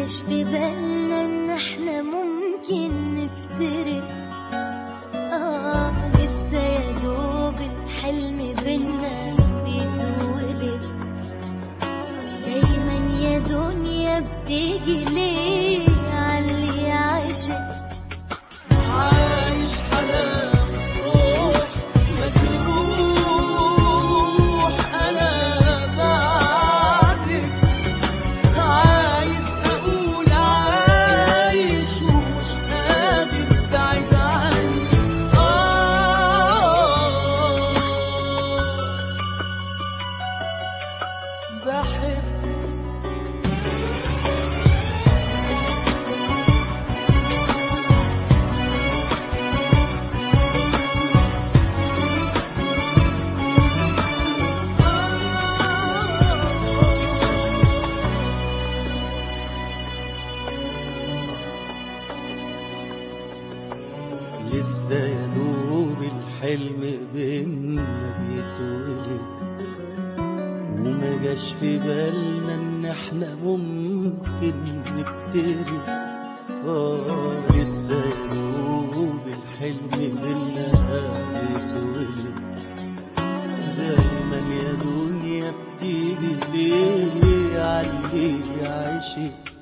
جاش في بالنا ان احنا ممكن نفترق اه لسه يا دوب الحلم بينا بيتولد دايما يا دنيا بتيجي ليه عاللي عاشق عايش حنان روح مجروح انا بعدك عايز اقول عايش ومش قادر بعيد عنك آه بحبك لسه يا دوب الحلم بينا بيتولد وما جاش في بالنا ان احنا ممكن نفترق اه لسه يا دوب الحلم بينا بيتولد دايما يا دنيا بتيجي ليه علي عايشك